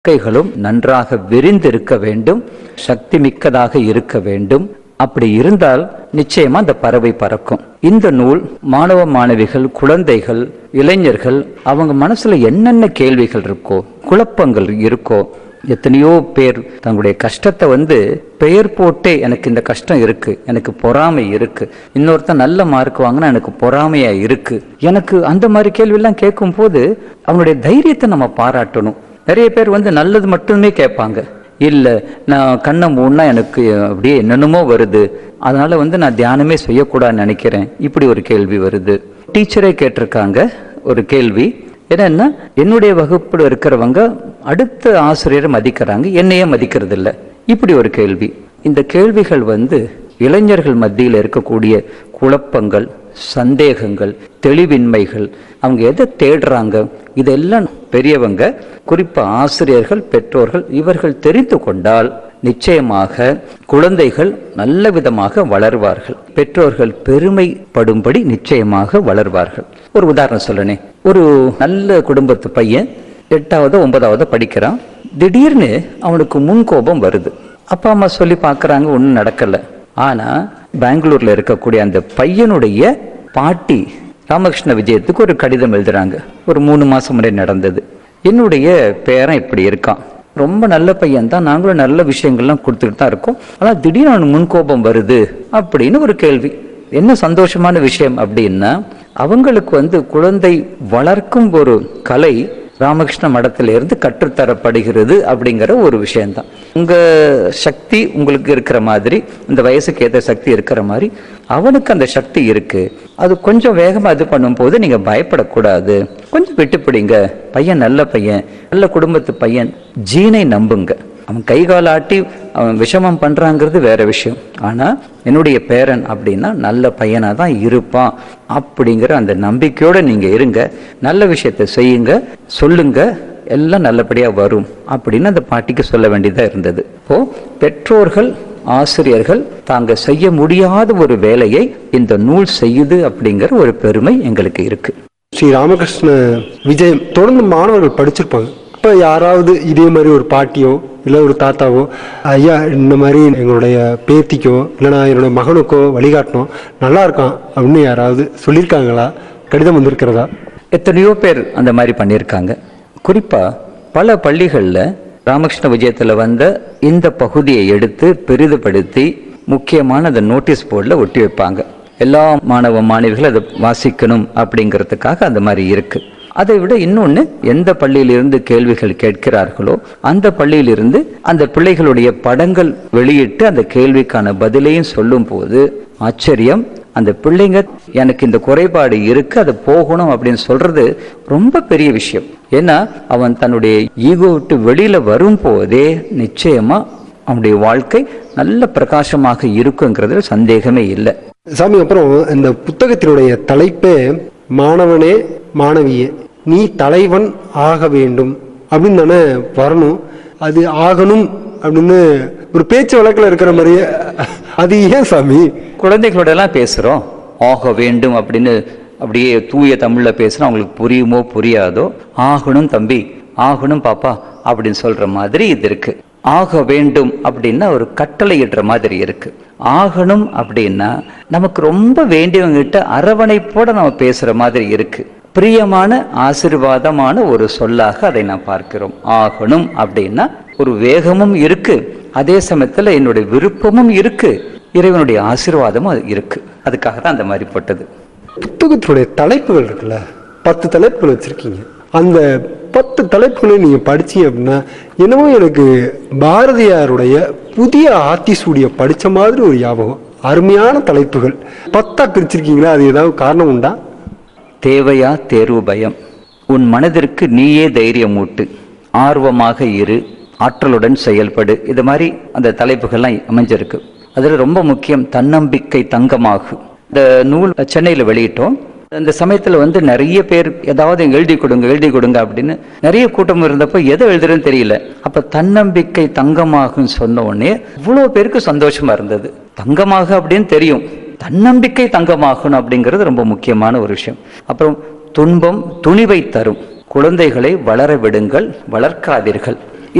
கைகளும் நன்றாக விரிந்திருக்க வேண்டும் சக்தி மிக்கதாக இருக்க வேண்டும் அப்படி இருந்தால் நிச்சயமா அந்த பறவை பறக்கும் இந்த நூல் மாணவ மாணவிகள் குழந்தைகள் இளைஞர்கள் அவங்க மனசுல என்னென்ன கேள்விகள் இருக்கோ குழப்பங்கள் இருக்கோ எத்தனையோ பேர் தங்களுடைய கஷ்டத்தை வந்து பெயர் போட்டே எனக்கு இந்த கஷ்டம் இருக்கு எனக்கு பொறாமை இருக்கு இன்னொருத்தன் நல்ல மார்க் வாங்கினா எனக்கு பொறாமையா இருக்கு எனக்கு அந்த மாதிரி கேள்வியெல்லாம் கேட்கும் போது அவனுடைய தைரியத்தை நம்ம பாராட்டணும் நிறைய பேர் வந்து நல்லது மட்டுமே கேட்பாங்க இல்ல நான் கண்ணை மூடனா எனக்கு அப்படியே என்னென்னமோ வருது அதனால வந்து நான் தியானமே செய்யக்கூடாதுன்னு நினைக்கிறேன் இப்படி ஒரு கேள்வி வருது டீச்சரே கேட்டிருக்காங்க ஒரு கேள்வி என்னன்னா என்னுடைய வகுப்புல இருக்கிறவங்க அடுத்த ஆசிரியரை மதிக்கிறாங்க என்னையே மதிக்கிறது இல்ல இப்படி ஒரு கேள்வி இந்த கேள்விகள் வந்து இளைஞர்கள் மத்தியில் இருக்கக்கூடிய குழப்பங்கள் சந்தேகங்கள் தெளிவின்மைகள் அவங்க எதை தேடுறாங்க இதெல்லாம் பெரியவங்க குறிப்பா ஆசிரியர்கள் பெற்றோர்கள் இவர்கள் தெரிந்து கொண்டால் நிச்சயமாக குழந்தைகள் நல்ல விதமாக வளர்வார்கள் பெற்றோர்கள் பெருமைப்படும்படி நிச்சயமாக வளர்வார்கள் ஒரு உதாரணம் சொல்லனே ஒரு நல்ல குடும்பத்து பையன் எட்டாவது ஒன்பதாவது படிக்கிறான் திடீர்னு அவனுக்கு முன்கோபம் வருது அப்பா அம்மா சொல்லி பார்க்கறாங்க ஒன்றும் நடக்கல ஆனா பெங்களூர்ல இருக்கக்கூடிய அந்த பையனுடைய பாட்டி ராமகிருஷ்ண விஜயத்துக்கு ஒரு கடிதம் எழுதுறாங்க ஒரு மூணு மாசம் முறை நடந்தது என்னுடைய பேரன் இப்படி இருக்கான் ரொம்ப நல்ல பையன் தான் நாங்களும் நல்ல விஷயங்கள்லாம் கொடுத்துட்டு தான் இருக்கோம் ஆனா திடீர்னு அவனுக்கு முன்கோபம் வருது அப்படின்னு ஒரு கேள்வி என்ன சந்தோஷமான விஷயம் அப்படின்னா அவங்களுக்கு வந்து குழந்தை வளர்க்கும் ஒரு கலை ராமகிருஷ்ண மடத்துல இருந்து கற்றுத்தரப்படுகிறது அப்படிங்கிற ஒரு விஷயம்தான் உங்க சக்தி உங்களுக்கு இருக்கிற மாதிரி இந்த வயசுக்கு ஏற்ற சக்தி இருக்கிற மாதிரி அவனுக்கு அந்த சக்தி இருக்கு அது கொஞ்சம் வேகமா இது பண்ணும்போது நீங்க பயப்படக்கூடாது கொஞ்சம் விட்டு பிடிங்க பையன் நல்ல பையன் நல்ல குடும்பத்து பையன் ஜீனை நம்புங்க அவன் கை கால் ஆட்டி அவன் விஷமம் பண்றாங்கிறது வேற விஷயம் ஆனா என்னுடைய பேரன் அப்படின்னா நல்ல பையனா தான் இருப்பான் அப்படிங்கிற அந்த நம்பிக்கையோட நீங்க இருங்க நல்ல விஷயத்தை செய்யுங்க சொல்லுங்க எல்லாம் நல்லபடியா வரும் அப்படின்னு அந்த பாட்டிக்கு சொல்ல வேண்டியதா இருந்தது இப்போ பெற்றோர்கள் ஆசிரியர்கள் தாங்க செய்ய முடியாத ஒரு வேலையை இந்த நூல் செய்யுது அப்படிங்கிற ஒரு பெருமை எங்களுக்கு இருக்கு ஸ்ரீ ராமகிருஷ்ண விஜயம் தொடர்ந்து மாணவர்கள் படிச்சிருப்பாங்க இப்போ யாராவது இதே மாதிரி ஒரு பாட்டியோ இல்லை ஒரு தாத்தாவோ ஐயா இந்த மாதிரி எங்களுடைய பேத்திக்கோ இல்லைனா என்னுடைய மகனுக்கோ வழிகாட்டணும் நல்லா இருக்கான் அப்படின்னு யாராவது சொல்லியிருக்காங்களா கடிதம் வந்திருக்கிறதா எத்தனையோ பேர் அந்த மாதிரி பண்ணியிருக்காங்க குறிப்பா பல பள்ளிகள்ல ராமகிருஷ்ண விஜயத்துல வந்த இந்த பகுதியை எடுத்து பெரிதுபடுத்தி முக்கியமான அந்த நோட்டீஸ் போர்டில் ஒட்டி வைப்பாங்க எல்லா மாணவ மாணவிகள் அதை வாசிக்கணும் அப்படிங்கிறதுக்காக அந்த மாதிரி இருக்கு அதை விட இன்னொன்னு எந்த பள்ளியிலிருந்து கேள்விகள் கேட்கிறார்களோ அந்த பள்ளியிலிருந்து அந்த பிள்ளைகளுடைய படங்கள் வெளியிட்டு அந்த கேள்விக்கான பதிலையும் சொல்லும் போது ஆச்சரியம் அந்த பிள்ளைங்க எனக்கு இந்த குறைபாடு இருக்கு அது போகணும் அப்படின்னு சொல்றது ரொம்ப பெரிய விஷயம் ஏன்னா அவன் தன்னுடைய ஈகோ விட்டு வெளியில வரும்போதே நிச்சயமா அவனுடைய வாழ்க்கை நல்ல பிரகாசமாக இருக்குங்கிறதுல சந்தேகமே இல்லை சாமி அப்புறம் இந்த புத்தகத்தினுடைய தலைப்பே மாணவனே மாணவியே நீ தலைவன் ஆக வேண்டும் அப்படின்னு தானே வரணும் அது ஆகணும் அப்படின்னு ஒரு பேச்சு வழக்கில் இருக்கிற மாதிரியே அது ஏன் சாமி குழந்தைகளோட எல்லாம் பேசுறோம் ஆக வேண்டும் அப்படின்னு அப்படியே தூய தமிழ்ல பேசுறோம் அவங்களுக்கு புரியுமோ புரியாதோ ஆகணும் தம்பி ஆகணும் பாப்பா அப்படின்னு சொல்ற மாதிரி இது இருக்கு ஆக வேண்டும் அப்படின்னா ஒரு கட்டளையிடுற மாதிரி இருக்கு ஆகணும் அப்படின்னா நமக்கு ரொம்ப வேண்டியவங்கிட்ட அரவணைப்போட நம்ம பேசுற மாதிரி இருக்கு பிரியமான ஆசிர்வாதமான ஒரு சொல்லாக அதை நான் பார்க்கிறோம் ஆகணும் அப்படின்னா ஒரு வேகமும் இருக்கு அதே சமயத்துல என்னுடைய விருப்பமும் இருக்கு இறைவனுடைய ஆசீர்வாதமும் அது இருக்கு அதுக்காக தான் அந்த மாதிரி போட்டது புத்தகத்தினுடைய தலைப்புகள் இருக்குல்ல பத்து தலைப்புகள் வச்சிருக்கீங்க அந்த பத்து தலைப்புகளை நீங்க படிச்சீங்க அப்படின்னா என்னமோ எனக்கு பாரதியாருடைய புதிய ஆத்திசூடிய படிச்ச மாதிரி ஒரு ஞாபகம் அருமையான தலைப்புகள் பத்தா பிரிச்சிருக்கீங்களா அது ஏதாவது காரணம் உண்டா தேவையா தேர்வு பயம் உன் மனதிற்கு நீயே தைரியமூட்டு ஆர்வமாக இரு ஆற்றலுடன் செயல்படு இது மாதிரி அந்த தலைப்புகள்லாம் அமைஞ்சிருக்கு அதுல ரொம்ப முக்கியம் தன்னம்பிக்கை தங்கமாகும் இந்த நூல் சென்னையில வெளியிட்டோம் இந்த சமயத்துல வந்து நிறைய பேர் ஏதாவது எழுதி கொடுங்க எழுதி கொடுங்க அப்படின்னு நிறைய கூட்டம் இருந்தப்போ எதை எழுதுறதுன்னு தெரியல அப்ப தன்னம்பிக்கை தங்கமாகும் சொன்ன உடனே இவ்வளவு பேருக்கு சந்தோஷமா இருந்தது தங்கமாக அப்படின்னு தெரியும் தன்னம்பிக்கை தங்கமாகணும் அப்படிங்கிறது ரொம்ப முக்கியமான ஒரு விஷயம் அப்புறம் துன்பம் துணிவை தரும் குழந்தைகளை வளர விடுங்கள் வளர்க்காதீர்கள்